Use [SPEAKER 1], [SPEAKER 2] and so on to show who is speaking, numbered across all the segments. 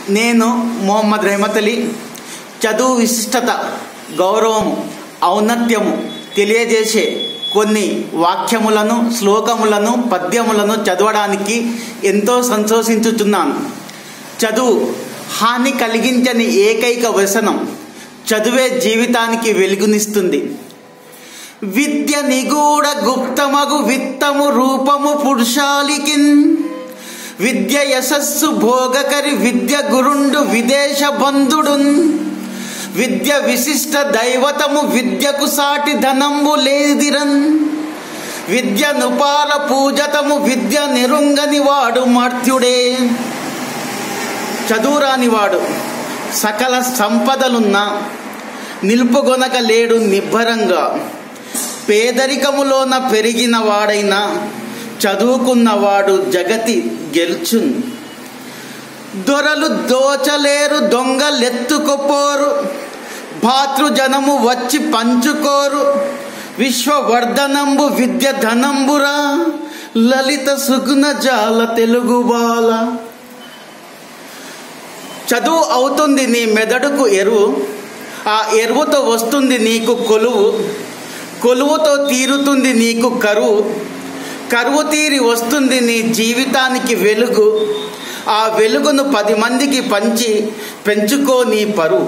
[SPEAKER 1] నేను మొహమ్మద్ రెహమత్ అలీ చదువు విశిష్టత గౌరవము ఔన్నత్యము తెలియజేసే కొన్ని వాక్యములను శ్లోకములను పద్యములను చదవడానికి ఎంతో సంతోషించుచున్నాను చదువు హాని కలిగించని ఏకైక వ్యసనం చదువే జీవితానికి వెలుగునిస్తుంది విద్య నిగూఢ గుప్తమగు విత్తము రూపము పురుషాలికిన్ విద్య యశస్సు భోగకరి విద్య గురుండు విదేశ బంధుడున్ విద్య విశిష్ట దైవతము విద్యకు సాటి ధనంబు లేదిరన్ విద్య నుపాల పూజతము విద్య నిరుంగని వాడు మర్త్యుడే చదువురాని వాడు సకల సంపదలున్నా నిలుపుగొనక లేడు నిబ్బరంగా పేదరికములోన పెరిగిన వాడైనా చదువుకున్నవాడు జగతి గెలుచున్ దొరలు దోచలేరు దొంగలెత్తుకుపోరు భాతృజనము వచ్చి పంచుకోరు విశ్వవర్ధనంబు విద్య ధనంబురా లలిత సుగుణ జాల తెలుగు బాల చదువు అవుతుంది నీ మెదడుకు ఎరువు ఆ ఎరువుతో వస్తుంది నీకు కొలువు కొలువుతో తీరుతుంది నీకు కరువు కరువు తీరి వస్తుంది నీ జీవితానికి వెలుగు ఆ వెలుగును పది మందికి పంచి పెంచుకో నీ పరువు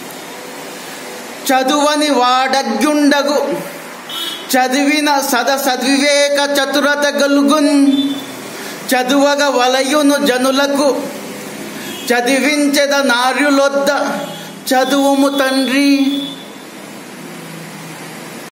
[SPEAKER 1] చదువని వాడగ్యుండగు చదివిన సద సద్వివేక చతురత గలుగున్ చదువగ వలయును జనులకు చదివించెద నార్యులొద్ద చదువుము తండ్రి